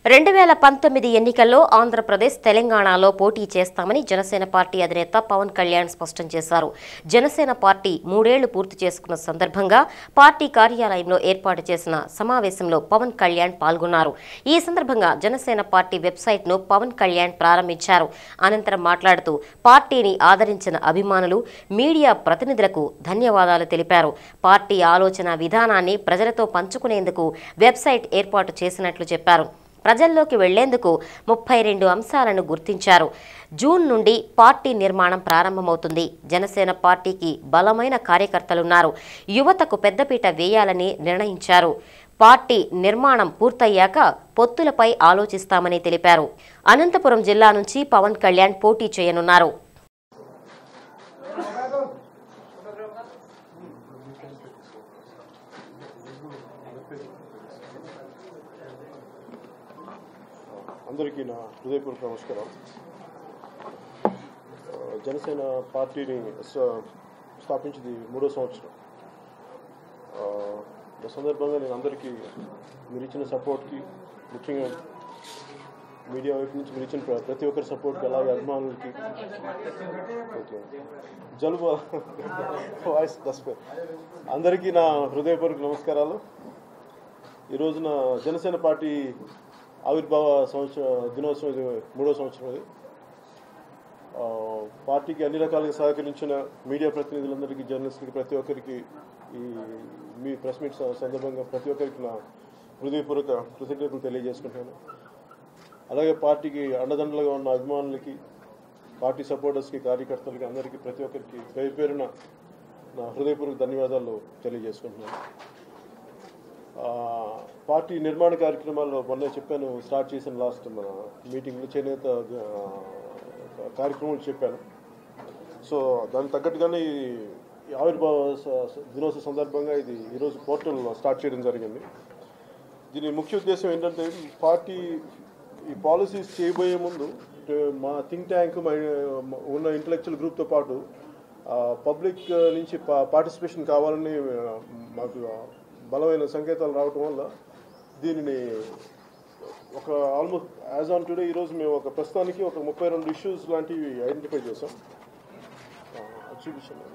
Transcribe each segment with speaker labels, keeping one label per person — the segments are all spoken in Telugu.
Speaker 1: రెండు వేల పంతొమ్మిది ఎన్నికల్లో ఆంధ్రప్రదేశ్ తెలంగాణలో పోటీ చేస్తామని జనసేన పార్టీ అధినేత పవన్ కళ్యాణ్ స్పష్టం చేశారు జనసేన పార్టీ మూడేళ్లు పూర్తి చేసుకున్న సందర్భంగా పార్టీ కార్యాలయంలో ఏర్పాటు చేసిన సమావేశంలో పవన్ కళ్యాణ్ పాల్గొన్నారు ఈ సందర్భంగా జనసేన పార్టీ వెబ్సైట్ను పవన్ కళ్యాణ్ ప్రారంభించారు అనంతరం మాట్లాడుతూ పార్టీని ఆదరించిన అభిమానులు మీడియా ప్రతినిధులకు ధన్యవాదాలు తెలిపారు పార్టీ ఆలోచన విధానాన్ని ప్రజలతో పంచుకునేందుకు వెబ్సైట్ ఏర్పాటు చేసినట్లు చెప్పారు ప్రజల్లోకి వెళ్లేందుకు ముప్పై రెండు అంశాలను గుర్తించారు జూన్ నుండి పార్టీ నిర్మాణం ప్రారంభమవుతుంది జనసేన పార్టీకి బలమైన కార్యకర్తలున్నారు యువతకు పెద్దపీట వేయాలని నిర్ణయించారు పార్టీ నిర్మాణం పూర్తయ్యాక పొత్తులపై ఆలోచిస్తామని తెలిపారు అనంతపురం జిల్లా నుంచి పవన్ కళ్యాణ్ పోటీ చేయనున్నారు
Speaker 2: అందరికీ నా హృదయపూర్వక నమస్కారం ఆ, జనసేన పార్టీని స- స్థాపించింది మూడో సంవత్సరం ఆ, ఈ సందర్భంగా నేను అందరికీ మీరు ఇచ్చిన సపోర్ట్కి ముఖ్యంగా మీడియా వైపు నుంచి మీరు ఇచ్చిన ప్ర- ప్రతి ఒక్కరి సపోర్ట్కి అలాగే అభిమానులకి ఓకే జలుబు వాయిస్ దస్పే అందరికీ నా హృదయపూర్వక నమస్కారాలు ఈ రోజున జనసేన పార్టీ ఆవిర్భావ సంవత్సర దినోత్సవం ఇది మూడో సంవత్సరం ఇది ఆ, పార్టీకి అన్ని రకాలుగా సహకరించిన మీడియా ప్రతినిధులందరికీ జర్నలిస్టులకి ప్రతి ఒక్కరికి ఈ మీ ప్రెస్ మీట్ స- సందర్భంగా ప్రతి ఒక్కరికి నా హృదయపూర్వక కృతజ్ఞతలు తెలియజేసుకుంటాను అలాగే పార్టీకి అండదండలుగా ఉన్న అభిమానులకి పార్టీ సపోర్టర్స్కి కార్యకర్తలకి అందరికీ ప్రతి ఒక్కరికి పేరు పేరున నా హృదయపూర్వక ధన్యవాదాలు తెలియజేసుకుంటున్నాను ఆ, పార్టీ నిర్మాణ కార్యక్రమాల్లో మొన్న చెప్పాను స్టార్ట్ చేసిన లాస్ట్ మన మీటింగ్లో చేనేత ఆ, కార్యక్రమాలు చెప్పాను సో దానికి తగ్గట్టుగానే ఈ ఈ ఆవిర్భావ స- స- దినోత్సవ సందర్భంగా ఇది ఈరోజు పోర్టల్ స్టార్ట్ చేయడం జరిగింది దీని ముఖ్య ఉద్దేశం ఏంటంటే పార్టీ ఈ పాలసీస్ చేయబోయే ముందు అంటే మా థింక్ ట్యాంక్ ఉన్న ఇంటలెక్చువల్ గ్రూప్తో పాటు పబ్లిక్ నుంచి పార్టిసిపేషన్ కావాలని ఆ, మాకు బలమైన సంకేతాలు రావటం వల్ల దీనిని ఒక ఆల్మోస్ట్ యాజ్ ఆన్ టుడే ఈరోజు మేము ఒక ప్రస్తుతానికి ఒక ముప్పై రెండు ఇష్యూస్ లాంటివి ఐడెంటిఫై చేసాం ఆ, అది చూపించండి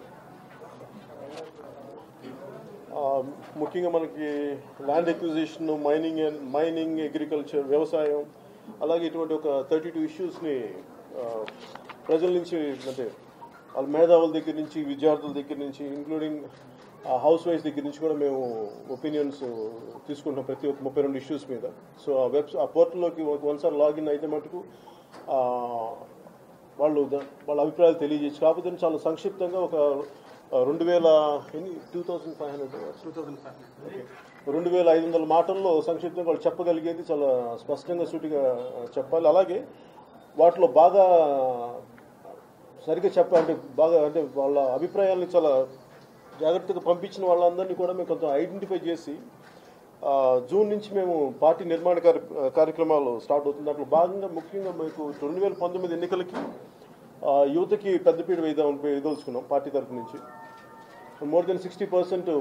Speaker 2: ఆ, ముఖ్యంగా మనకి land acquisition mining and mining agriculture వ్యవసాయం అలాగే ఇటువంటి ఒక థర్టీ టూ ఇష్యూస్ని ప్రజల నుంచి అంటే వాళ్ళ మేధావుల దగ్గర నుంచి విద్యార్థుల దగ్గర నుంచి ఇంక్లూడింగ్ హౌస్ వైఫ్ దగ్గర నుంచి కూడా మేము ఒపీనియన్స్ తీసుకుంటాం ప్రతి ఒక్క ముప్పై రెండు ఇష్యూస్ మీద సో ఆ వెబ్ ఆ పోర్టల్లోకి ఒకసారి లాగిన్ అయితే మటుకు ఆ, వాళ్ళు ద- వాళ్ళ అభిప్రాయాలు తెలియజేసి కాకపోతే చాలా సంక్షిప్తంగా ఒక ఆ, రెండు వేల ఎన్ని two thousand five hundred two thousand రెండు వేల ఐదు వందల మాటల్లో సంక్షిప్తంగా వాళ్ళు చెప్పగలిగేది చాలా స్పష్టంగా సూటిగా ఆ, చెప్పాలి అలాగే వాటిలో బాగా సరిగ్గా చెప్పాలంటే బాగా అంటే వాళ్ళ అభిప్రాయాల్ని చాలా జాగ్రత్తగా పంపించిన వాళ్ళందరినీ కూడా మేము కొంత ఐడెంటిఫై చేసి ఆ, జూన్ నుంచి మేము పార్టీ నిర్మాణ కార్య కార్యక్రమాలు స్టార్ట్ అవుతుంది దాంట్లో భాగంగా ముఖ్యంగా మీకు రెండు వేల పంతొమ్మిది ఎన్నికలకి ఆ, యువతకి పెద్దపీట వేద్దాం వేయదలుచుకున్నాం పార్టీ తరఫు నుంచి more than sixty percent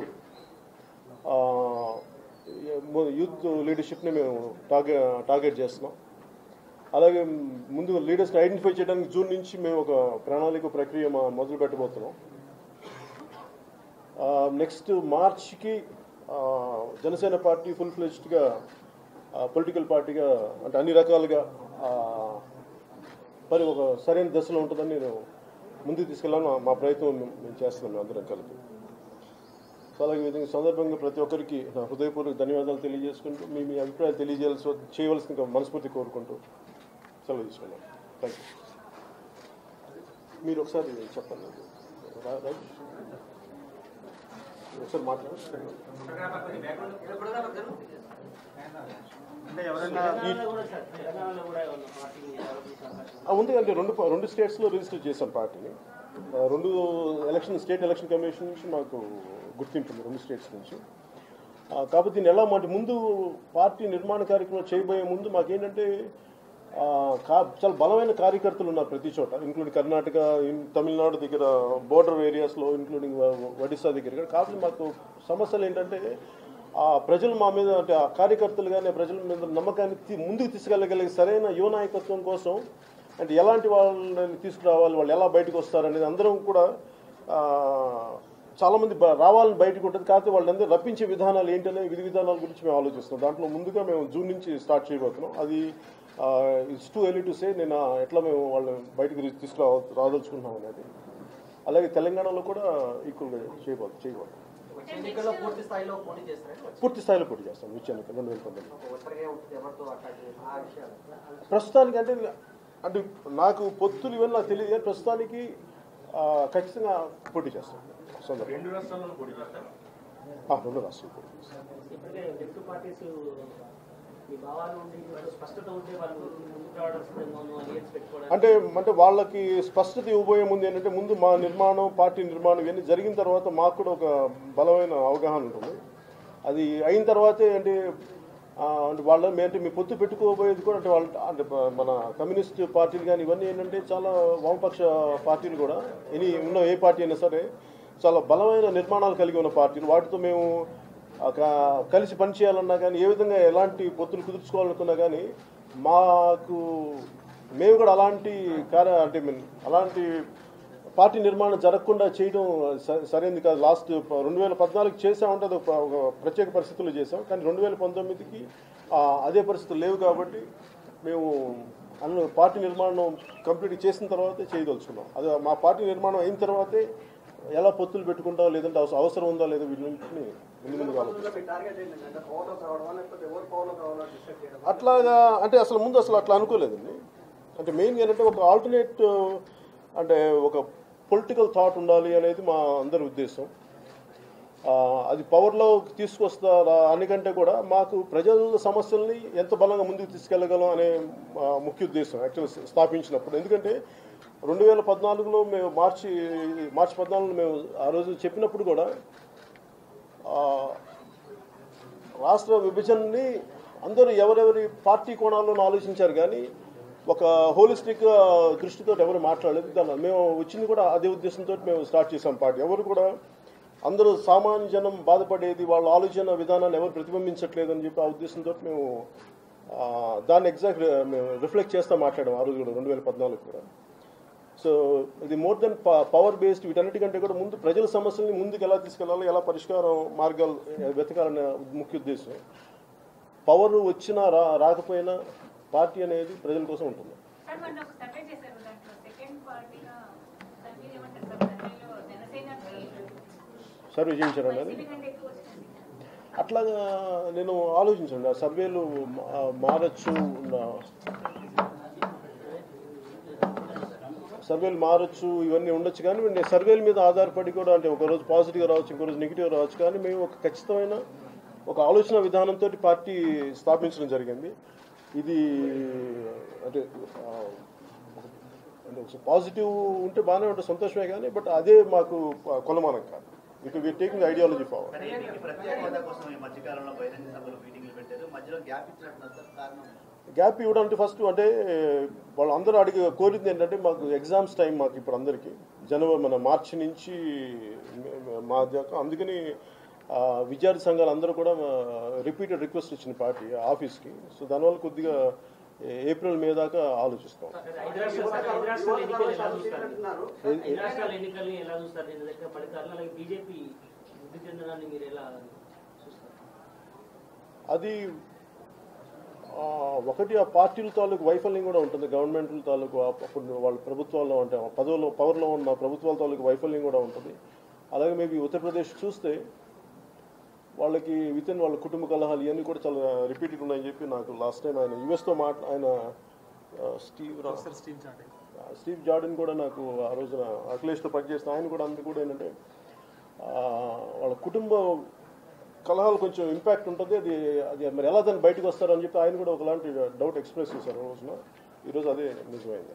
Speaker 2: youth లీడర్షిప్ని మేము టార్గెట్ టార్గెట్ చేస్తున్నాం అలాగే ముందు లీడర్స్ని ఐడెంటిఫై చేయడానికి జూన్ నుంచి మేము ఒక ప్రణాళిక ప్రక్రియ మా- మొదలు పెట్టబోతున్నాం నెక్స్ట్ మార్చ్కి ఆ, జనసేన పార్టీ ఫుల్ ఫ్లెజ్డ్గా పొలిటికల్ పార్టీగా అంటే అన్ని రకాలుగా ఆ, మరి ఒక సరైన దశలో ఉంటుందని నేను ముందుకు తీసుకెళ్ళాను మా- మా ప్రయత్నం మేము మేము చేస్తున్నాం మేము అందరం కలిపి సో అలాగే ఈ విధంగా సందర్భంగా ప్రతి ఒక్కరికి నా హృదయపూర్వక ధన్యవాదాలు తెలియజేసుకుంటూ మీ మీ అభిప్రాయాలు తెలియజేయాల్సి చేయవలసిన మనస్ఫూర్తి కోరుకుంటూ సెలవు తీసుకున్నాను థ్యాంక్ యూ మీరు ఒకసారి చెప్పండి రా- రైట్ ఒకసారి మాట్లాడండి
Speaker 3: అంటే ఎవరైనా
Speaker 2: ఆ, ఉంది అంటే రెండు రెండు స్టేట్స్లో రిజిస్టర్ చేశాం పార్టీని ఆ, రెండు ఎలక్షన్ స్టేట్ ఎలక్షన్ కమిషన్ నుంచి మాకు గుర్తింపు ఉంది రెండు స్టేట్స్ నుంచి ఆ, కాకపోతే దీన్ని ఎలా అంటే ముందు పార్టీ నిర్మాణ కార్యక్రమం చేయబోయే ముందు మాకేంటంటే ఆ, కా- చాలా బలమైన కార్యకర్తలు ఉన్నారు ప్రతి చోట ఇంక్లూడింగ్ కర్ణాటక ఇన్- తమిళనాడు దగ్గర బోర్డర్ ఏరియాస్లో ఇంక్లూడింగ్ ఒడిస్సా దగ్గర కాకపోతే మాకు సమస్యలు ఏంటంటే ఆ ప్రజలు మా మీద అంటే ఆ కార్యకర్తలు కానీ ప్రజల మీద నమ్మకాన్ని తీ- ముందుకు తీసుకెళ్ళగలిగే సరైన యువ నాయకత్వం కోసం అంటే ఎలాంటి వాళ్ళని తీసుకురావాలి వాళ్ళు ఎలా బయటకు వస్తారు అనేది అందరం కూడా ఆ, చాలా మంది బ- రావాలని బయటకు ఉంటుంది కాకపోతే వాళ్ళందరూ రప్పించే విధానాలు ఏంటనే విధి విధానాల గురించి మేము ఆలోచిస్తున్నాం దాంట్లో ముందుగా మేము జూన్ నుంచి స్టార్ట్ చేయబోతున్నాం అది it's too early to say నేను ఆ, ఎట్లా మేము వాళ్ళని బయటకు తీసుకురా రాదలుచుకుంటున్నాం అనేది అలాగే తెలంగాణలో కూడా ఈక్వల్గా చేయబోతు చేయబోతున్నాం
Speaker 4: వచ్చే ఎన్నికల్లో పూర్తి స్థాయిలో పోటీ చేస్తారా
Speaker 2: పూర్తి స్థాయిలో పోటీ చేస్తాం వచ్చే ఎన్నిక రెండు వేల పంతొమ్మిది
Speaker 4: ఒక్కరిగా ఉంటుంది ఎవరితో అటాక్ ఆ విషయాలు
Speaker 2: ప్రస్తుతానికి అంటే అంటే నాకు పొత్తులు ఇవన్నీ నాకు తెలియదు కానీ ప్రస్తుతానికి ఆ, ఖచ్చితంగా పోటీ చేస్తాం సొంతంగా.
Speaker 3: రెండు రాష్ట్రాల్లో పోటీ చేస్తారు
Speaker 2: ఆ, రెండు రాష్ట్రాలు పోటీ చేస్తాం
Speaker 5: ఇప్పటికే లెఫ్ట్ పార్టీస్ మీ భావాల నుండి వాళ్ళు స్పష్టత ఉంటే వాళ్ళు ముందుకు రావడం సిద్ధంగా ఉన్నాం అలియన్స్ పెట్టుకోవడానికి
Speaker 2: అంటే అంటే వాళ్ళకి స్పష్టత ఇవ్వబోయే ముందు ఏంటంటే ముందు మా నిర్మాణం పార్టీ నిర్మాణం ఇవన్నీ జరిగిన తర్వాత మాకు కూడా ఒక బలమైన అవగాహన ఉంటుంది అది అయిన తర్వాతే అంటే ఆ, అంటే వాళ్ళ మీ- అంటే మీ పొత్తు పెట్టుకోబోయేది కూడా అంటే వాళ్ళ అంటే ప- మన కమ్యూనిస్ట్ పార్టీలు కానీ ఇవన్నీ ఏంటంటే చాలా వామపక్ష పార్టీలు కూడా ఎనీ ఉన్న ఏ పార్టీ అయినా సరే చాలా బలమైన నిర్మాణాలు కలిగి ఉన్న పార్టీలు వాటితో మేము ఆ, క- కలిసి పనిచేయాలన్నా కానీ ఏ విధంగా ఎలాంటి పొత్తులు కుదుర్చుకోవాలనుకున్నా కానీ మాకు మేము కూడా అలాంటి కార్య అంటే మీన్ అలాంటి పార్టీ నిర్మాణం జరగకుండా చేయడం స- సరైనది కాదు లాస్ట్ ప- రెండు వేల పద్నాలుగు చేసామంటే అది ఒక ఒక ప్రత్యేక పరిస్థితుల్లో చేసాం కానీ రెండు వేల పంతొమ్మిదికి ఆ, అదే పరిస్థితులు లేవు కాబట్టి మేము అన్న పార్టీ నిర్మాణం కంప్లీట్ చేసిన తర్వాతే చేయదలుచుకున్నాం అది మా పార్టీ నిర్మాణం అయిన తర్వాతే ఎలా పొత్తులు పెట్టుకుంటాం లేదంటే అవస- అవసరం ఉందా లేదా వీటిని ముందు ముందు ఆలోచిస్తాం
Speaker 4: మీ టార్గెట్ ఏంటంటే పవర్లో కావడమా లేకపోతే ఎవరు పవర్లో కావాలో డిసైడ్ చేయడం
Speaker 2: అట్లాగా అంటే అసలు ముందు అసలు అట్లా అనుకోలేదండి అంటే మెయిన్ ఏంటంటే ఒక ఆల్టర్నేట్ అంటే ఒక పొలిటికల్ థాట్ ఉండాలి అనేది మా అందరి ఉద్దేశం ఆ, అది పవర్లో తీసుకొస్తారా అనికంటే కూడా మాకు ప్రజల సమస్యల్ని ఎంత బలంగా ముందుకు తీసుకెళ్లగలం అనే ఆ, ముఖ్య ఉద్దేశం యాక్చువల్ స్థాపించినప్పుడు ఎందుకంటే రెండు వేల పద్నాలుగులో మేము మార్చి మార్చి పద్నాలుగులో మేము ఆ రోజు చెప్పినప్పుడు కూడా ఆ, రాష్ట్ర విభజనని అందరూ ఎవరెవరి పార్టీ కోణాల్లో ఆలోచించారు కానీ ఒక హోలిస్టిక్ దృష్టితో ఎవరు మాట్లాడలేదు దాని మేము వచ్చింది కూడా అదే ఉద్దేశంతో మేము స్టార్ట్ చేసాం పార్టీ ఎవరు కూడా అందరూ సామాన్య జనం బాధపడేది వాళ్ళ ఆలోచన విధానాన్ని ఎవరు ప్రతిబింబించట్లేదు అని చెప్పి ఆ ఉద్దేశంతో మేము ఆ, దాన్ని ఎగ్జాక్ట్ మేము రిఫ్లెక్ట్ చేస్తా మాట్లాడాం ఆ రోజు కూడా రెండు వేల పద్నాలుగు కూడా సో ఇది మోర్ దెన్ పవర్ బేస్డ్ వీటన్నిటికంటే కూడా ముందు ప్రజల సమస్యల్ని ముందుకు ఎలా తీసుకెళ్ళాలి ఎలా పరిష్కారం మార్గాలు వెతకాలనే ముఖ్య ఉద్దేశం పవర్ వచ్చినా రా రాకపోయినా పార్టీ అనేది ప్రజల కోసం ఉంటుంది
Speaker 6: సార్ మొన్న ఒక సర్వే చేశారు దాంట్లో సెకండ్ పార్టీగా దాని మీద ఏమంటారు సార్ సర్వేలో జనసేనకి
Speaker 2: సర్వే చేయించారు అనేది
Speaker 6: వైసీపీ కంటే ఎక్కువ వచ్చింది
Speaker 2: అట్లాగా నేను ఆలోచించండి ఆ సర్వేలు మా- మారచ్చు నా- సర్వేలు మారచ్చు ఇవన్నీ ఉండొచ్చు కానీ నేను సర్వేల మీద ఆధారపడి కూడా అంటే ఒక రోజు పాజిటివ్గా రావచ్చు ఇంకో రోజు నెగిటివ్ రావచ్చు కానీ మేము ఒక ఖచ్చితమైన ఒక ఆలోచన విధానంతో పార్టీ స్థాపించడం జరిగింది ఇది అంటే ఆ, అంటే ఒక పాజిటివ్ ఉంటే బాగానే ఉంటుంది సంతోషమే కానీ బట్ అదే మాకు కొలమానం కాదు ఇక వీఆర్ టేకింగ్ ఐడియాలజీ ఫార్వర్డ్
Speaker 7: సరే ఏపీకి ప్రత్యేక హోదా కోసం ఈ మధ్యకాలంలో బహిరంగ సభలు మీటింగ్లు పెట్టారు మధ్యలో గ్యాప్ ఇచ్చినట్టున్నారు సార్ కారణం
Speaker 2: గ్యాప్ ఇవ్వడం అంటే ఫస్ట్ అంటే వాళ్ళు అందరూ అడిగి కోరింది ఏంటంటే మాకు ఎగ్జామ్స్ టైం మాకు ఇప్పుడు అందరికీ జనవరి మన మార్చి నుంచి మే- మా దాకా అందుకని ఆ, విద్యార్థి సంఘాలు అందరూ కూడా రిపీటెడ్ రిక్వెస్ట్ ఇచ్చిన పార్టీ ఆఫీస్కి సో దానివల్ల కొద్దిగా ఏ- ఏప్రిల్ మే దాకా ఆలోచిస్తాం
Speaker 5: ఐదు రాష్ట్రాలు సార్, ఐదు రాష్ట్రాల ఎన్నికలు ఎలా చూస్తారు
Speaker 4: అంటున్నారు
Speaker 2: ఏ- ఏ-
Speaker 5: ఐదు రాష్ట్రాల ఎన్నికల్ని ఎలా చూస్తారు నేను దగ్గర ఫలితాలను అలాగే బీజేపీ వృద్ధి చెందడాన్ని మీరు ఎలా చూస్తారు
Speaker 2: అది ఆ, ఒకటి ఆ పార్టీల తాలూకు వైఫల్యం కూడా ఉంటుంది గవర్నమెంట్ తాలూకు ఆ- అప్పుడు వాళ్ళ ప్రభుత్వాల్లో అంటే ఆ పదవిలో పవర్లో ఉన్న ప్రభుత్వాల తాలూకు వైఫల్యం కూడా ఉంటుంది అలాగే మేబీ ఉత్తరప్రదేశ్ చూస్తే వాళ్ళకి విత్ ఇన్ వాళ్ళ కుటుంబ కలహాలు ఇవన్నీ కూడా చాలా రిపీటెడ్ ఉన్నాయని చెప్పి నాకు లాస్ట్ టైం ఆయన యుఎస్తో మాట ఆయన ఆ, స్టీవ్ రా- ఆ, స్టీవ్ జార్డన్ కూడా నాకు ఆ రోజున అఖిలేష్తో పనిచేసిన ఆయన కూడా అందరు కూడా ఏంటంటే ఆ, వాళ్ళ కుటుంబ కలహాలు కొంచెం ఇంపాక్ట్ ఉంటుంది అది అది మరి ఎలా దాన్ని బయటకు వస్తారని చెప్పి ఆయన కూడా ఒకలాంటి డౌట్ ఎక్స్ప్రెస్ చేశారు ఆ రోజున ఈరోజు అదే నిజమైంది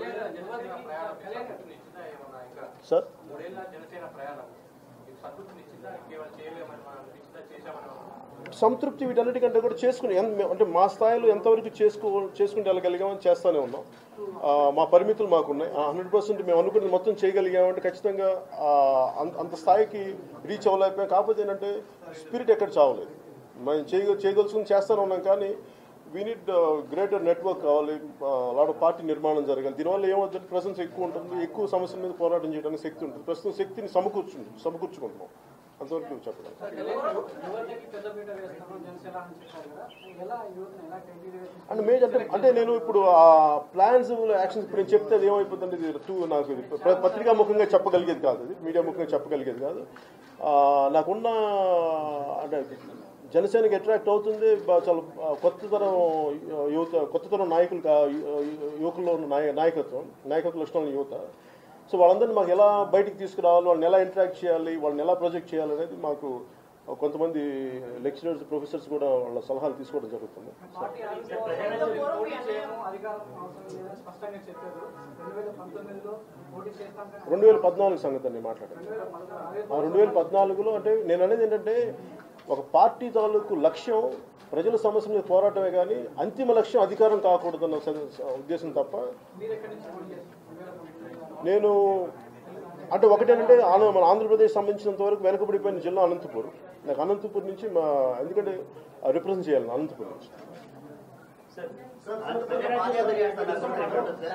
Speaker 2: సార్
Speaker 3: మూడేళ్ల జనసేన ప్రయాణం మీకు సంతృప్తినిచ్చిందా కేవలం చేయలేమని మనం అనిపించిందా చేశామని
Speaker 2: సంతృప్తి వీటన్నిటికంటే కూడా చేసుకుని ఎన్- అంటే మా స్థాయిలో ఎంతవరకు చేసుకో చేసుకుంటే వెళ్ళగలిగామని చేస్తానే ఉన్నాం ఆ, మా పరిమితులు మాకున్నాయి హండ్రెడ్ పర్సెంట్ మేము అనుకున్నది మొత్తం చేయగలిగామంటే ఖచ్చితంగా ఆ, అంత- అంత స్థాయికి రీచ్ అవ్వలేకపోయాం కాకపోతే ఏంటంటే స్పిరిట్ ఎక్కడ చావలేదు మనం చేయ చేయదలుచుకుని చేస్తానే ఉన్నాం కానీ వీ నీడ్ గ్రేటర్ నెట్వర్క్ కావాలి లాడ్ పార్టీ నిర్మాణం జరగాలి దీనివల్ల ఏమవుతుంది ప్రజెన్స్ ఎక్కువ ఉంటుంది ఎక్కువ సమస్యల మీద పోరాటం చేయడానికి శక్తి ఉంటుంది ప్రస్తుతం శక్తిని సమకూర్చుంది సమకూర్చుకుంటున్నాం అంతవరకు చెప్పగలం
Speaker 3: యువతకి పెద్దపీట వేస్తాము జనసేన అని చెప్పారు కదా ఎలా యువతను ఎలా క్రైటీరియా
Speaker 2: అంటే మేజర్ అంటే అంటే నేను ఇప్పుడు ఆ ప్లాన్స్ యాక్షన్స్ ఇప్పుడు నేను చెప్తే అది ఏమైపోతుందంటే ఇది టూ నాకు ఇది ప్ర- పత్రికా ముఖంగా చెప్పగలిగేది కాదు ఇది మీడియా ముఖంగా చెప్పగలిగేది కాదు ఆ, నాకున్న అంటే జనసేనకి అట్రాక్ట్ అవుతుంది బా- చాలా ఆ, కొత్త తరం యువత కొత్త తరం నాయకులు కా- యు- యువకుల్లో ఉన్న నాయ నాయకత్వం నాయకత్వ లక్షణాల యువత సో వాళ్ళందరినీ మాకు ఎలా బయటికి తీసుకురావాలి వాళ్ళని ఎలా ఇంటరాక్ట్ చేయాలి వాళ్ళని ఎలా ప్రొజెక్ట్ చేయాలి అనేది మాకు కొంతమంది లెక్చరర్స్ ప్రొఫెసర్స్ కూడా వాళ్ళ సలహాలు తీసుకోవడం జరుగుతుంది
Speaker 3: పార్టీ ఆవిర్భావం పోటీ చేయము అధికారం అవసరం లేదని స్పష్టంగా చెప్పారు రెండు వేల పంతొమ్మిదిలో పోటీ చేస్తాం కానీ
Speaker 2: రెండు వేల పద్నాలుగు సంగతి అండి మాట్లాడాను
Speaker 3: రెండు వేల పదహారు
Speaker 2: ఆ రెండు వేల పద్నాలుగులో అంటే నేను అనేది ఏంటంటే ఒక పార్టీ తాలూకు లక్ష్యం ప్రజల సమస్య మీద పోరాటమే కానీ అంతిమ లక్ష్యం అధికారం కాకూడదన్న స- స- ఉద్దేశం తప్ప
Speaker 3: మీరు ఎక్కడి నుంచి పోటీ చేస్తారు రెండు వేల పంతొమ్మిదిలో
Speaker 2: నేను అంటే ఒకటేంటంటే ఆంధ్ర మన ఆంధ్రప్రదేశ్ సంబంధించినంత వరకు వెనకబడిపోయిన జిల్లా అనంతపూర్ నాకు అనంతపూర్ నుంచి మా ఎందుకంటే రిప్రజెంట్ చేయాలి నా అనంతపూర్ నుంచి
Speaker 7: ఆంధ్రప్రదేశ్ పాదయాత్ర చేస్తున్నారు సార్ ఎట్లుంటుంది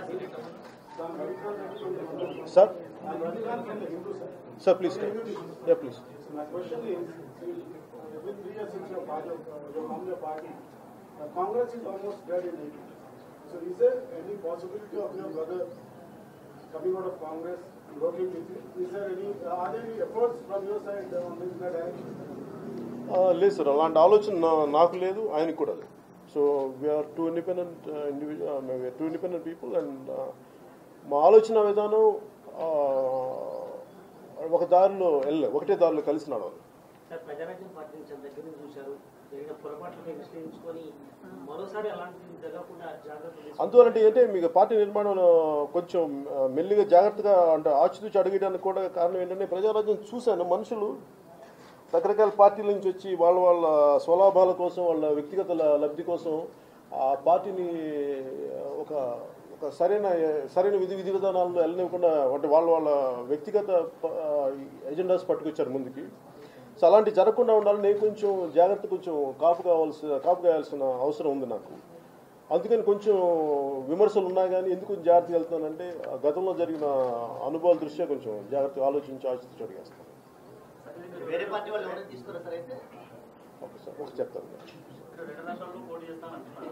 Speaker 7: sir
Speaker 2: sir sir please yeah please
Speaker 4: My question is, uh, with three years since your party, uh, your Congress party, uh, Congress is almost dead in India. So is there any possibility of your brother coming out of Congress and working with you? Is there any, uh, are there any efforts from your side uh, on this in that direction?
Speaker 2: ఆ, లేదు సార్ అలాంటి ఆలోచన నా- నాకు లేదు ఆయనకు కూడా లేదు so we're too independent individual too independent people and మా ఆలోచన విధానం ఆ, ఒక దారిలో వెళ్ళే ఒకటే దారిలో కలిసి నడవాలి
Speaker 5: సార్ ప్రజారాజ్యం పార్టీని చాలా దగ్గర నుంచి చూశారు జరిగిన పొరపాట్లపై విశ్లేషించుకొని మరోసారి అలాంటివి జరగకుండా జాగ్రత్త తీసుకుంటారు
Speaker 2: అందువలంటే ఏంటంటే మీకు పార్టీ నిర్మాణంలో కొంచెం ఆ, మెల్లిగా జాగ్రత్తగా అంటే ఆచితూచి అడిగడానికి కూడా కారణం ఏంటంటే ప్రజారాజ్యం చూశాను మనుషులు రకరకాల పార్టీల నుంచి వచ్చి వాళ్ళ వాళ్ళ స్వలాభాల కోసం వాళ్ళ వ్యక్తిగత ల- లబ్ధి కోసం ఆ పార్టీని ఒక ఒక సరైన సరైన విధి విధి విధానాల్లో వెళ్ళనివ్వకుండా అంటే వాళ్ళ వాళ్ళ వ్యక్తిగత ప- ఎజెండాస్ పట్టుకొచ్చారు ముందుకి సో అలాంటి జరగకుండా ఉండాలని నేను కొంచెం జాగ్రత్త కొంచెం కాపు కావాల్సిన కాపు కావాల్సిన అవసరం ఉంది నాకు అందుకని కొంచెం విమర్శలు ఉన్నా కానీ ఎందుకు కొంచెం జాగ్రత్తగా వెళ్తున్నానంటే ఆ గతంలో జరిగిన అనుభవాల దృష్ట్యా కొంచెం జాగ్రత్తగా ఆలోచించి ఆలోచించి అడిగేస్తాను
Speaker 7: వేరే పార్టీ వాళ్ళు ఎవరైనా తీసుకురా సార్ అయితే
Speaker 2: ఒకసారి ఒకటి చెప్తాను
Speaker 8: రెండు రాష్ట్రాల్లో పోటీ చేస్తామంటున్నారు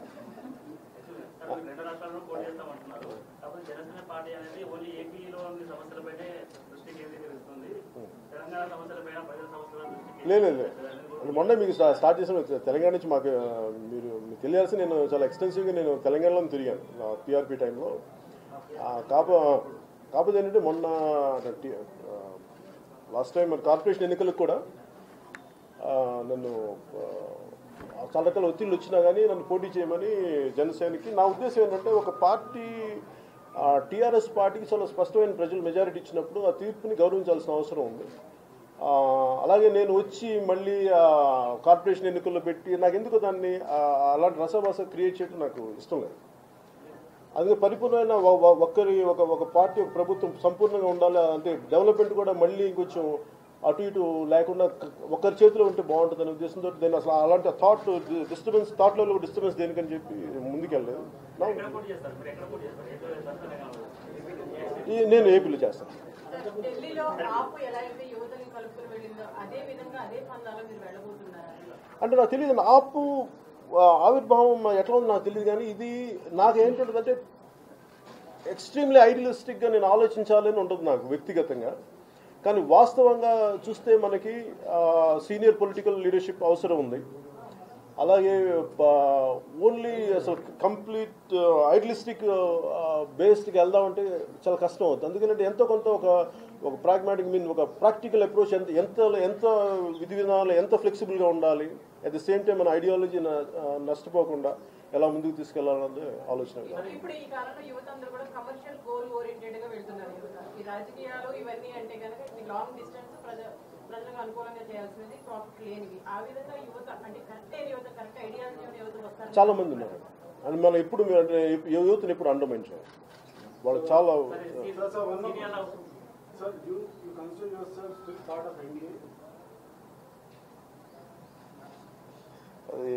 Speaker 8: సార్, రెండు రాష్ట్రాల్లో పోటీ చేస్తామంటున్నారు కాకపోతే జనసేన పార్టీ అనేది ఓన్లీ ఏపీలో ఉన్న సమస్యలపైనే దృష్టి కేంద్రీకరిస్తుంది తెలంగాణ సమస్యలపైన ప్రజల సమస్యల దృష్టి
Speaker 2: లేదు లేదు అంటే మొన్న మీకు స్టా- స్టార్ట్ చేసిన తెలంగాణ నుంచి మాకు ఆ, మీరు మీకు తెలియాల్సి నేను చాలా ఎక్స్టెన్సివ్గా నేను తెలంగాణలో తిరిగాను నా టీఆర్పీ టైంలో కాప కాకపోతే ఏంటంటే మొన్న లాస్ట్ టైం మన కార్పొరేషన్ ఎన్నికలకు కూడా ఆ, నన్ను ఆ, చాలా రకాల ఒత్తిళ్ళు వచ్చినా కానీ నన్ను పోటీ చేయమని జనసేనకి నా ఉద్దేశం ఏంటంటే ఒక పార్టీ టీఆర్ఎస్ పార్టీకి చాలా స్పష్టమైన ప్రజలు మెజారిటీ ఇచ్చినప్పుడు ఆ తీర్పుని గౌరవించాల్సిన అవసరం ఉంది ఆ, అలాగే నేను వచ్చి మళ్ళీ ఆ, కార్పొరేషన్ ఎన్నికల్లో పెట్టి నాకు ఎందుకు దాన్ని ఆ, అలాంటి రసభాస క్రియేట్ చేయడం నాకు ఇష్టం లేదు అందుకే పరిపూర్ణమైన ఒ- ఒ- ఒక్కరి ఒక ఒక పార్టీ ఒక ప్రభుత్వం సంపూర్ణంగా ఉండాలి అంటే డెవలప్మెంట్ కూడా మళ్ళీ ఇంకొంచెం అటు ఇటు లేకుండా క- ఒకరి చేతిలో ఉంటే బాగుంటుంది అనే ఉద్దేశంతో నేను అసలు అలాంటి thought disturbance thought level disturbance దేనికని చెప్పి ముందుకెళ్ళలేదు నా-
Speaker 8: ఎక్కడ పోటీ చేస్తారు మీరు ఎక్కడ పోటీ చేస్తారు ఎక్కడ చేస్తారు తెలంగాణలో
Speaker 2: ఈ- నేను ఏపీలో చేస్తాను
Speaker 6: ఢిల్లీలో ఆపు ఎలా అయితే యువతని కలుపుకుని వెళ్ళిందో అదే విధంగా అదే పందాలో మీరు వెళ్ళబోతున్నారా
Speaker 2: అంటే నాకు తెలియదు ఆపు ఆ, ఆవిర్భావం ఎట్లా ఉందో నాకు తెలియదు కానీ ఇది నాకు ఏంటంటే ఎక్స్ట్రీమ్లీ ఐడియలిస్టిక్గా నేను ఆలోచించాలని ఉంటుంది నాకు వ్యక్తిగతంగా కానీ వాస్తవంగా చూస్తే మనకి సీనియర్ పొలిటికల్ లీడర్షిప్ అవసరం ఉంది అలాగే ఓన్లీ అసలు కంప్లీట్ ఐడియలిస్టిక్ బేస్డ్కి వెళ్దామంటే చాలా కష్టం అవుతుంది అందుకంటే ఎంతో కొంత ఒక ఒక ప్రాగ్మాటిక్ మీన్ ఒక ప్రాక్టికల్ అప్రోచ్ ఎంత ఎంత ఎంత విధి విధానాలు ఎంత ఫ్లెక్సిబుల్గా ఉండాలి అట్ ద సేమ్ టైం మన ఐడియాలజీ నష్టపోకుండా ఎలా ముందుకు తీసుకెళ్లాలన్నది ఆలోచన
Speaker 6: ఇప్పుడు ఈ కాలంలో యువత అందరూ కూడా కమర్షియల్ గోల్ ఓరియంటెడ్ గా వెళ్తున్నారు యువత ఈ రాజకీయాలు ఇవన్నీ అంటే కనుక ఈ లాంగ్ డిస్టెన్స్ ప్రజ ప్రజలకు అనుకూలంగా చేయాల్సినది ప్రాఫిట్ లేనివి ఆ విధంగా యువత అంటే కరెక్ట్ అయిన యువత కరెక్ట్ ఐడియాలజీ ఉన్న యువత వస్తారు
Speaker 2: చాలా మంది ఉన్నారు అండ్ మనం ఎప్పుడు మీ- అంటే యూత్ని ఎప్పుడు అండర్మైన్ చేయాలి వాళ్ళు చాలా
Speaker 4: Sir, sir, one more. Sir, you, you consider yourself still part of NDA?
Speaker 2: అది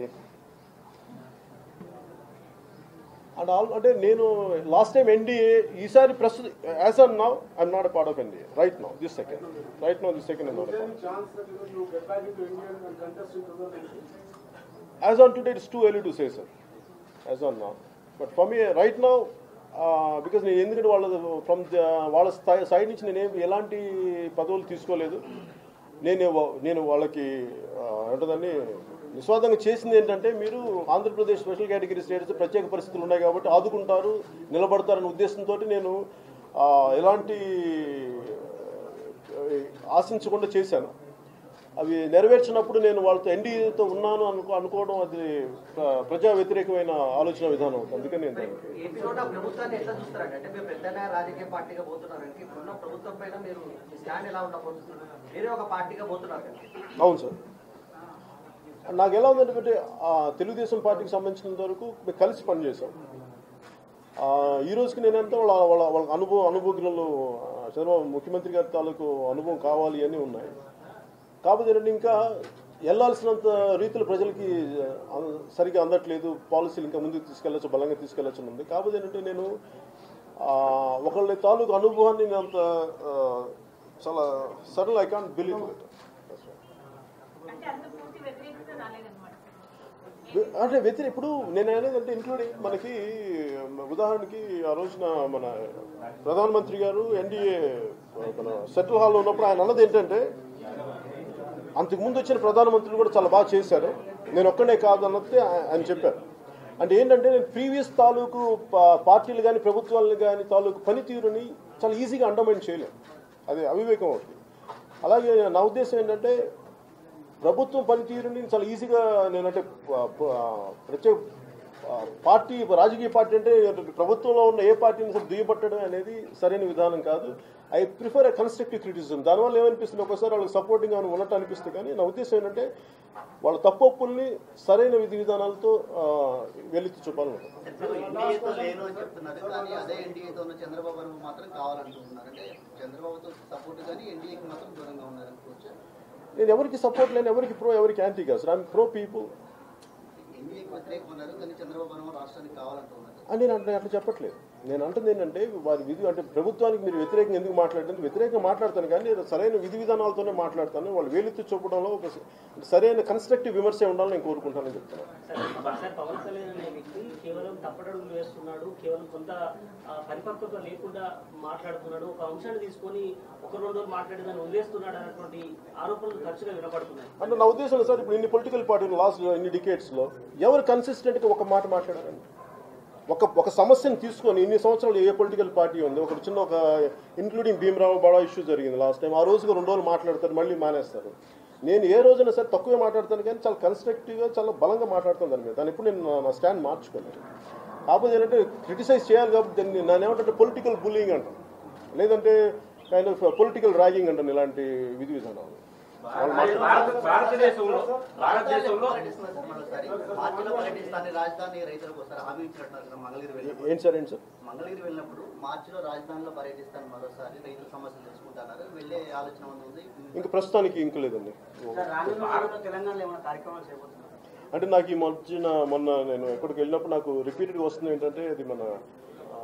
Speaker 2: అండ్ ఆల్ అంటే నేను లాస్ట్ టైం ఎన్డీఏ ఈసారి ప్రస్తుతం as on now I'm not part of NDA right now this second right now this second
Speaker 4: Is there any chance that you know you get back into India and contest in 2019?
Speaker 2: As on today, it's too early to say, sir. As on now. But for me, right now, uh, because నేను ఎందుకంటే వాళ్ళ ఫ్రమ్ వాళ్ళ స్థాయి సైడ్ నుంచి నేనేం ఎలాంటి పదవులు తీసుకోలేదు నేను వా- నేను వాళ్ళకి ఆ, ఏమంటుందని నిస్వార్థంగా చేసింది ఏంటంటే మీరు ఆంధ్రప్రదేశ్ స్పెషల్ కేటగిరీ స్టేటస్ ప్రత్యేక పరిస్థితులు ఉన్నాయి కాబట్టి ఆదుకుంటారు నిలబడతారనే ఉద్దేశంతో నేను ఆ, ఎలాంటి ఆ, ఆశించకుండా చేశాను అవి నెరవేర్చినప్పుడు నేను వాళ్ళతో ఎన్డీఏతో ఉన్నాను అనుకో అనుకోవడం అది ప్ర- ప్రజా వ్యతిరేకమైన ఆలోచన విధానం అవుతుంది అందుకని నేను దానికి
Speaker 5: ఏపీలో ఉన్న ప్రభుత్వాన్ని ఎట్లా చూస్తారండి అంటే మీరు పెద్ద రాజకీయ పార్టీగా పోతున్నారంటే ఇప్పుడున్న ప్రభుత్వం పైన మీరు మీ స్టాండ్ ఎలా ఉండబోతున్నారు వేరే ఒక పార్టీగా పోతున్నారు కదా
Speaker 2: అవును సార్ నాకు ఎలా ఉందంటే ఆ, తెలుగుదేశం పార్టీకి సంబంధించినంత వరకు మేము కలిసి పనిచేసాం ఆ, ఈ రోజుకి నేనంతా వాళ్ళ వాళ్ళ వాళ్ళ అనుభవం అనుభవజ్ఞులు ఆ, చంద్రబాబు ముఖ్యమంత్రి గారి తాలూకు అనుభవం కావాలి అని ఉన్నాయి కాకపోతే ఏంటంటే ఇంకా వెళ్ళాల్సినంత రీతిలో ప్రజలకి ఆ, సరిగా అందట్లేదు పాలసీలు ఇంకా ముందుకు తీసుకెళ్ళచ్చు బలంగా తీసుకెళ్ళచ్చు ఉంది కాకపోతే ఏంటంటే నేను ఆ, ఒకళ్ళ తాలూకు అనుభవాన్ని నేను అంత ఆ, చాలా sudden I can't believe it
Speaker 6: అంటే అంత పూర్తి వ్యతిరేకత రాలేదన్నమాట
Speaker 2: అంటే వ్యతిరేక ఇప్పుడు నేను అనేది అంటే ఇంక్లూడింగ్ మనకి ఉదాహరణకి ఆ రోజున మన ప్రధానమంత్రి గారు ఎన్డీఏ మన సెంట్రల్ హాల్లో ఉన్నప్పుడు ఆయన అన్నది ఏంటంటే అంతకు ముందు వచ్చిన ప్రధానమంత్రులు కూడా చాలా బాగా చేశారు నేను ఒక్కనే కాదు అన్నది ఆయ- ఆయన చెప్పారు అంటే ఏంటంటే నేను ప్రీవియస్ తాలూకు పా- పార్టీలు కానీ ప్రభుత్వాలను కానీ తాలూకు పనితీరుని చాలా ఈజీగా అండర్మైన్ చేయలేం అది అవివేకం అవుతుంది అలాగే నా ఉద్దేశం ఏంటంటే ప్రభుత్వం పనితీరుని చాలా ఈజీగా నేనంటే ప- ప- ప్రత్యేక ఆ, పార్టీ రాజకీయ పార్టీ అంటే ప్రభుత్వంలో ఉన్న ఏ పార్టీని కూడా దుయ్యబట్టడం అనేది సరైన విధానం కాదు I prefer a constructive criticism దానివల్ల ఏమనిపిస్తుంది ఒకసారి వాళ్ళకి సపోర్టింగ్ అని ఉన్నట్టు అనిపిస్తుంది కానీ నా ఉద్దేశం ఏంటంటే వాళ్ళ తప్పొప్పుల్ని సరైన విధి విధానాలతో ఆ, వెలికి చూపాలనుకుంటున్నాను
Speaker 7: ఇప్పుడు ఎన్డీఏతో లేను అని చెప్తున్నారు కానీ అదే ఎన్డీఏతో ఉన్న చంద్రబాబు గారు మాత్రం కావాలనుకుంటున్నారు అంటే చంద్రబాబుతో సపోర్ట్ కానీ ఎన్డీఏకి మాత్రం దూరంగా ఉన్నారు అనుకోవచ్చు
Speaker 2: నేను ఎవరికి సపోర్ట్ లేని ఎవరికి ప్రో ఎవరికి యాంటీ కాదు ఐఎమ్ ప్రో పీపుల్
Speaker 7: ఎన్డీఏకి వ్యతిరేకం ఉన్నారు కానీ చంద్రబాబు గారు రాష్ట్రానికి కావాలంటున్నారు
Speaker 2: అని నేను అంటే అట్లా చెప్పట్లేదు నేను అంటుంది ఏంటంటే వారి విధి అంటే ప్రభుత్వానికి మీరు వ్యతిరేకంగా ఎందుకు మాట్లాడలేదు వ్యతిరేకంగా మాట్లాడతాను కానీ నేను సరైన విధి విధానాలతోనే మాట్లాడతాను వాళ్ళు వేలెత్తి చూపడంలో ఒక సరైన కన్స్ట్రక్టివ్ విమర్శ ఉండాలని నేను కోరుకుంటానని చెప్తున్నాను
Speaker 5: సార్ పవన్ కళ్యాణ్ అనే వ్యక్తి కేవలం తప్పటడుగులు వేస్తున్నాడు కేవలం కొంత ఆ, పరిపక్వత లేకుండా మాట్లాడుతున్నాడు ఒక అంశాన్ని తీసుకొని ఒక రెండు రోజులు మాట్లాడి దాన్ని వదిలేస్తున్నాడు అన్నటువంటి ఆరోపణలు తరచుగా వినపడుతున్నాయి
Speaker 2: అంటే నా ఉద్దేశంలో సార్ ఇప్పుడు ఇన్ని పొలిటికల్ పార్టీలు లాస్ట్ ఇన్ని డికేట్స్లో ఎవరు కన్సిస్టెంట్గా ఒక మాట మాట్లాడారండి ఒక ఒక సమస్యను తీసుకొని ఇన్ని సంవత్సరాలు ఏ పొలిటికల్ పార్టీ ఉంది ఒక చిన్న ఒక ఇంక్లూడింగ్ భీమరావు బడా ఇష్యూ జరిగింది లాస్ట్ టైం ఆ రోజుకి రెండు రోజులు మాట్లాడతారు మళ్ళీ మానేస్తారు నేను ఏ రోజున సరే తక్కువే మాట్లాడతాను కానీ చాలా కన్స్ట్రక్టివ్గా చాలా బలంగా మాట్లాడతాను దాని మీద దాని ఇప్పుడు నేను నా- నా స్టాండ్ మార్చుకోలేదు కాకపోతే ఏంటంటే క్రిటిసైజ్ చేయాలి కాబట్టి దాన్ని నేను ఏమంటే పొలిటికల్ బుల్లింగ్ అంటాను లేదంటే కైండ్ ఆఫ్ పొలిటికల్ ర్యాగింగ్ అంటాను ఇలాంటి విధి విధానాలు వాళ్ళు మాట్లాడ-
Speaker 9: భారత భారతదేశంలో భారతదేశంలో
Speaker 7: పర్యటిస్తున్నారు సార్ మరోసారి మార్చిలో పర్యటిస్తాన్ని రాజధాని రైతులకు వస్తారు హామీ ఇచ్చినట్టున్నారు కదా మంగళగిరి వెళ్ళినప్పుడు
Speaker 2: ఏంటి సార్ ఏంటి సార్
Speaker 7: మంగళగిరి వెళ్ళినప్పుడు మార్చిలో రాజధానిలో పర్యటిస్తాను మరోసారి రైతుల సమస్యలు తెలుసుకుంటున్నారు వెళ్ళే ఆలోచన ఉంది
Speaker 2: ఇంకా ప్రస్తుతానికి ఇంక లేదండి
Speaker 5: తెలంగాణలో ఏమైనా కార్యక్రమాలు చేయబోతున్నారు
Speaker 2: అంటే నాకు ఈ మధ్యన మొన్న నేను ఎక్కడికి వెళ్ళినప్పుడు నాకు రిపీటెడ్గా వస్తుంది ఏంటంటే అది మన ఆ,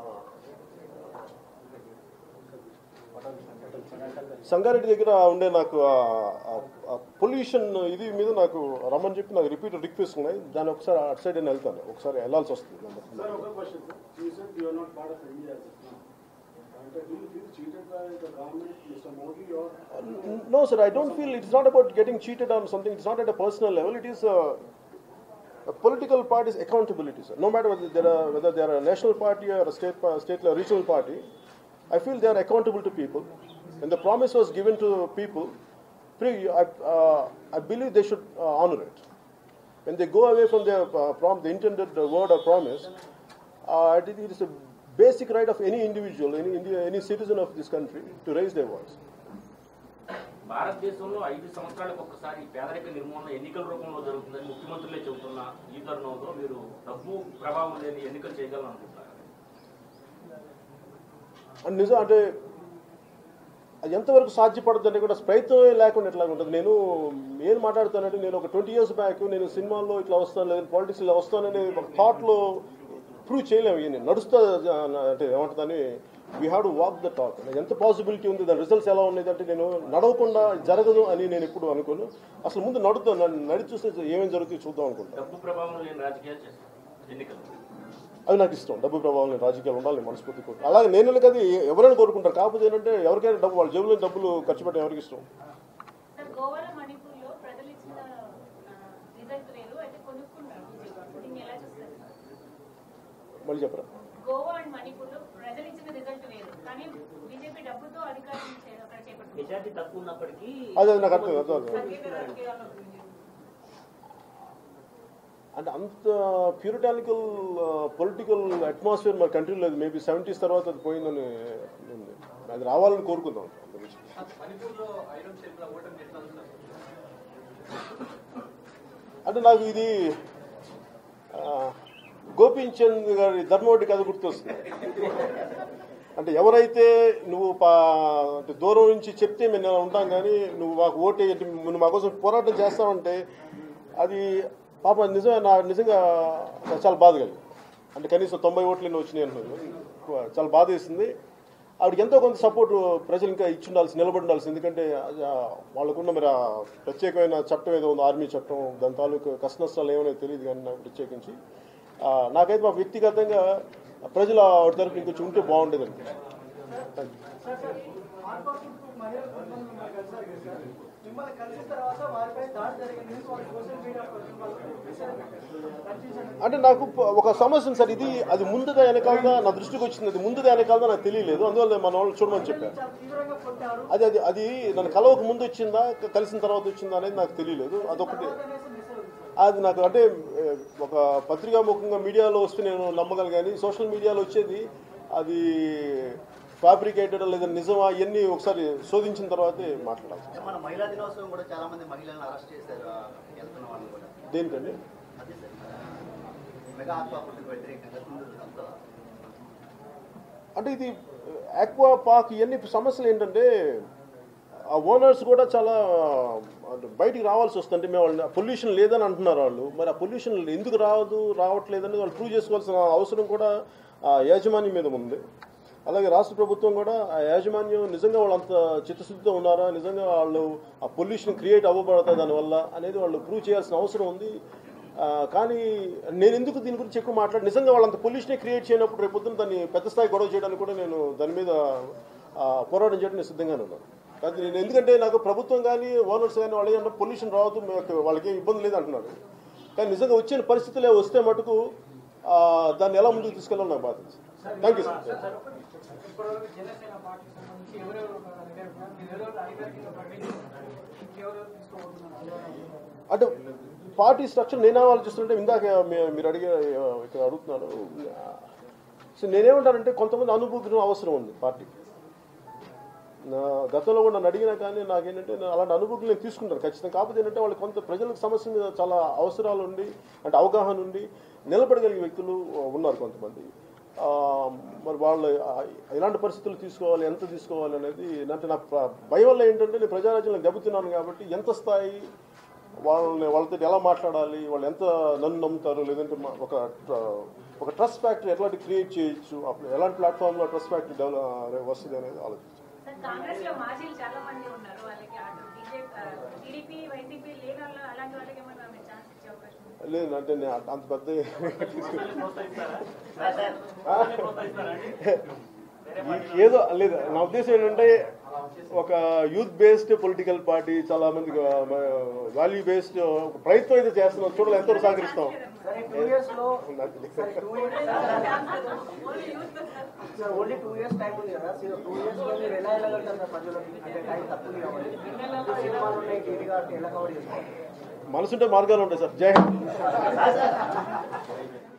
Speaker 2: సంగారెడ్డి దగ్గర ఉండే నాకు పొల్యూషన్ ఇది మీద నాకు రమ్మని చెప్పి నాకు రిపీటెడ్ రిక్వెస్ట్ ఉన్నాయి దాన్ని ఒకసారి అటు సైడ్ నేను వెళ్తాను ఒకసారి వెళ్ళాల్సి వస్తుంది
Speaker 4: Sir, one question, sir. You said you are not part of India as of now. And do you feel cheated by the government, Mr. Modi, or
Speaker 2: No, sir, I don't feel it's not about getting cheated on something. It's not at a personal level. It is a, a political party's accountability, sir. No matter whether they're a, whether they're a national party or a state pa- state or regional party, I feel they are accountable to people. When the promise was given to people, pre- I, uh, I believe they should uh, honor it. When they go away from their uh, prom- the intended uh, word or promise, uh, it it is a basic right of any individual, any India, any citizen of this country to raise their voice.
Speaker 9: భారతదేశంలో ఐదు సంవత్సరాలకు ఒక్కసారి పేదరిక నిర్మూలన ఎన్నికల రూపంలో జరుగుతుందని ముఖ్యమంత్రులే చెబుతున్న ఈ తరుణంలో మీరు డబ్బు ప్రభావం లేని ఎన్నికలు చేయగలనుకుంటున్నారు
Speaker 2: అండ్ నిజం అంటే అది ఎంతవరకు సాధ్యపడుతుందంటే కూడా ప్రయత్నమే లేకుండా ఎట్లా ఉంటుంది నేను ఏం మాట్లాడుతానంటే నేను ఒక ట్వంటీ ఇయర్స్ బ్యాక్ నేను సినిమాల్లో ఇట్లా వస్తాను లేదా పాలిటిక్స్ ఇలా వస్తానని ఒక థాట్లో ప్రూవ్ చేయలేము ఇవన్నీ నడుస్తా అంటే ఏమంటుందని we have to walk the talk ఎంత పాసిబిలిటీ ఉంది దాని రిజల్ట్స్ ఎలా ఉన్నాయి అంటే నేను నడవకుండా జరగదు అని నేను ఎప్పుడు అనుకోను అసలు ముందు నడుతాను నన్ను నడిచి చూస్తే ఏమేమి జరుగుతుందో చూద్దాం అనుకుంటాను
Speaker 9: డబ్బు ప్రభావం లేని రాజకీయాలు చేస్తారు ఎన్నికలు
Speaker 2: అది నాకు ఇష్టం డబ్బు ప్రభావం లేని రాజకీయాలు ఉండాలి మనస్ఫూర్తి కోరు అలాగే నేను కదా ఎవరైనా కోరుకుంటారు కాకపోతే ఏంటంటే ఎవరికైనా డబ్బు వాళ్ళ జేబులో డబ్బులు ఖర్చు పెట్టడం ఎవరికి ఇష్టం
Speaker 10: సార్ గోవాలో మణిపూర్లో ప్రజలు ఇచ్చిన రిజల్ట్ వేరు అయితే కొనుక్కున్నారు దీన్ని ఎలా చూస్తారు
Speaker 2: మళ్ళీ చెప్పరా
Speaker 10: గోవా అండ్ మణిపూర్లో ప్రజలు ఇచ్చిన రిజల్ట్ వేరు కానీ బీజేపీ డబ్బుతో అధికారం చే- అక్కడ చేపట్టింది
Speaker 5: మెజార్టీ తక్కువ ఉన్నప్పటికీ
Speaker 2: అదే అది నాకు అర్థం అర్థం అర్థం
Speaker 6: సంగీత రాజకీయాల్లో
Speaker 2: అంటే అంత ప్యూరిటానికల్ పొలిటికల్ అట్మాస్ఫియర్ మన కంట్రీలో లేదు మేబీ సెవెంటీస్ తర్వాత అది పోయిందని ఉంది అది రావాలని కోరుకుందాం అంత మించి. అంటే నాకు ఇది ఆ, గోపీచంద్ గారి ధర్మవడ్డి కథ గుర్తొస్తుంది అంటే ఎవరైతే నువ్వు పా అంటే దూరం నుంచి చెప్తే మేము ఇలా ఉంటాం కానీ నువ్వు మాకు ఓటే నువ్వు మా కోసం పోరాటం చేస్తావంటే అది పాప నిజమే నా నిజంగా నాకు చాలా బాధ కలిగింది అంటే కనీసం తొంభై ఓట్లు ఎన్నో వచ్చినాయి అంటున్నారు చాలా బాధ వేసింది ఆవిడకి ఎంతో కొంత సపోర్ట్ ప్రజలు ఇంకా ఇచ్చి ఉండాల్సి నిలబడి ఉండాల్సి ఎందుకంటే అది ఆ వాళ్ళకున్న మరి ఆ ప్రత్యేకమైన చట్టం ఏదో ఉంది ఆర్మీ చట్టం దాని తాలూకు కష్ట నష్టాలు ఏమైనా తెలియదు కానీ నాకు ప్రత్యేకించి ఆ, నాకైతే మా వ్యక్తిగతంగా ప్రజలు ఆవిడ తరపు ఇంకొంచెం ఉంటే బాగుండేది థ్యాంక్ యూ
Speaker 3: సార్ సార్ ఆత్మహత్య మహిళలు కొంతమంది మిమ్మల్ని కలిసారు కదా సార్ మిమ్మల్ని కలిసిన తర్వాత వారిపై దాడి జరిగింది వాళ్ళు సోషల్ మీడియా మెసేజ్ పెట్టారు రక్షించండి
Speaker 2: అంటే నాకు ప- ఒక సమస్య ఉంది సార్ ఇది అది ముందుగా వెనకాలదా నా దృష్టికి వచ్చింది అది ముందుగా వెనకాలదా నాకు తెలియలేదు అందువల్ల మన వాళ్ళు చూడమని చెప్పాను
Speaker 3: చాలా తీవ్రంగా కొట్టారు
Speaker 2: అది అది అది నన్ను కలవక ముందు వచ్చిందా క- కలిసిన తర్వాత వచ్చిందా అనేది నాకు తెలియలేదు అదొకటి
Speaker 3: అనేసి మెసేజ్ ఉంది సార్
Speaker 2: అది నాకు అంటే ఏ, ఒక పత్రికా ముఖంగా మీడియాలో వస్తే నేను నమ్మగలను కానీ సోషల్ మీడియాలో వచ్చేది అది ఫ్యాబ్రికేటెడ్ లేదా నిజమా ఇవన్నీ ఒకసారి శోధించిన తర్వాతే మాట్లాడాలి
Speaker 7: అంటే మన మహిళా దినోత్సవం కూడా చాలా మంది మహిళలను అరెస్ట్ చేశారు ఆ వెళ్తున్న వాళ్ళు కూడా
Speaker 2: దేనికండి
Speaker 7: అదే సార్ మెగా ఆత్మహత్యకు వ్యతిరేకంగా అంతా
Speaker 2: అంటే ఇది ఆక్వా పాక్ ఇవన్నీ సమస్యలు ఏంటంటే ఆ ఓనర్స్ కూడా చాలా అంటే బయటికి రావాల్సి వస్తుంది మేము వాళ్ళని పొల్యూషన్ లేదని అంటున్నారు వాళ్ళు మరి ఆ పొల్యూషన్ ఎందుకు రావదు రావట్లేదని వాళ్ళు ప్రూవ్ చేసుకోవాల్సిన అవసరం కూడా ఆ యాజమాన్యం మీద ఉంది అలాగే రాష్ట్ర ప్రభుత్వం కూడా ఆ యాజమాన్యం నిజంగా వాళ్ళు అంత చిత్తశుద్ధితో ఉన్నారా నిజంగా వాళ్ళు ఆ పొల్యూషన్ క్రియేట్ అవ్వబడతా దానివల్ల అనేది వాళ్ళు ప్రూవ్ చేయాల్సిన అవసరం ఉంది ఆ, కానీ నేను ఎందుకు దీని గురించి ఎక్కువ మాట్లాడి నిజంగా వాళ్ళంత పొల్యూషనే క్రియేట్ చేయనప్పుడు రేపు పొద్దున్న దాన్ని పెద్ద స్థాయి గొడవ చేయడానికి కూడా నేను దాని మీద ఆ, పోరాటం చేయడం నేను సిద్ధంగానే ఉన్నాను కానీ నేను ఎందుకంటే నాకు ప్రభుత్వం కానీ ఓనర్స్ కానీ వాళ్ళు ఏంటంటే పొల్యూషన్ రావద్దు మాకు వాళ్ళకి ఏం ఇబ్బంది లేదు అంటున్నారు కానీ నిజంగా వచ్చిన పరిస్థితులే వస్తే మటుకు ఆ, దాన్ని ఎలా ముందుకు తీసుకెళ్ళాలో నాకు బాధ థ్యాంక్ యూ సార్
Speaker 3: ఇప్పటివరకు జనసేన పార్టీకి సంబంధించి ఎవరెవరు అధికారికంగా మీరు ఎవరెవరు అధికారికంగా ప్రకటించుకున్నారు ఇంకెవరెవరు తీసుకోబోతున్నారు
Speaker 2: అంటే పార్టీ స్ట్రక్చర్ నేను ఆలోచిస్తుంటే ఇందాక మీ- మీరు అడిగే ఆ, ఇక్కడ అడుగుతున్నారు సో నేనేమంటానంటే కొంతమంది అనుభూతి అవసరం ఉంది పార్టీకి నా గతంలో కూడా నన్ను అడిగినా కానీ నాకేంటంటే నేను అలాంటి అనుభూతులు నేను తీసుకుంటాను ఖచ్చితంగా కాకపోతే ఏంటంటే వాళ్ళు కొంత ప్రజలకు సమస్య మీద చాలా అవసరాలు ఉండి అంటే అవగాహన ఉండి నిలబడగలిగే వ్యక్తులు ఉన్నారు కొంతమంది ఆ, మరి వాళ్ళు ఆ, ఎలాంటి పరిస్థితులు తీసుకోవాలి ఎంత తీసుకోవాలి అనేది అంటే నా ప్ర- భయం వల్ల ఏంటంటే నేను ప్రజారాజ్యంలో దెబ్బతిన్నాను కాబట్టి ఎంత స్థాయి వాళ్ళని వాళ్ళతో ఎలా మాట్లాడాలి వాళ్ళు ఎంత నన్ను నమ్ముతారు లేదంటే మా- ఒక ట్ర- ఒక ట్రస్ట్ ఫ్యాక్టరీ ఎట్లాంటి క్రియేట్ చేయొచ్చు అప్పుడు ఎలాంటి ప్లాట్ఫామ్లో ట్రస్ట్ ఫ్యాక్టరీ డెవలప్ వస్తుంది అనేది ఆలోచించాను
Speaker 10: సార్ కాంగ్రెస్ లో మాజీలు చాలా మంది ఉన్నారు వాళ్ళకి అటు బీజేపీ టీడీపీ వైసీపీ లేని వాళ్ళ అలాంటి వాళ్ళకి ఏమైనా మీరు ఛాన్స్ ఇచ్చే అవకాశం ఉందా?
Speaker 2: లేదు అంటే నేను అంత పెద్ద
Speaker 8: ప్రోత్సహిస్తారా
Speaker 2: ఆ?
Speaker 8: ప్రోత్సహిస్తారా అండి
Speaker 2: ఈ- ఏదో లేదు నా ఉద్దేశం ఏంటంటే ఒక యూత్ బేస్డ్ పొలిటికల్ పార్టీ చాలా మంది వాల్యూ బేస్డ్ ప్రయత్నం అయితే చేస్తున్నాం చూడాలి ఎంతవరకు సహకరిస్తాం
Speaker 3: సరే టూ ఇయర్స్ లో
Speaker 2: నాకు తెలియదు.
Speaker 3: సరే two years sir only two years time ఉంది కదా టూ ఇయర్స్ లో మీరు ఎలా వెళ్ళగలుగుతారు సార్ ప్రజలకి అంటే టైం తక్కువ కాబట్టి సినిమాలు ఉన్నాయి టీవీ కాబట్టి ఎలా కవర్ చేసుకోవాలి
Speaker 2: మనసుంటే మార్గాలు ఉంటాయి సార్ జై హింద్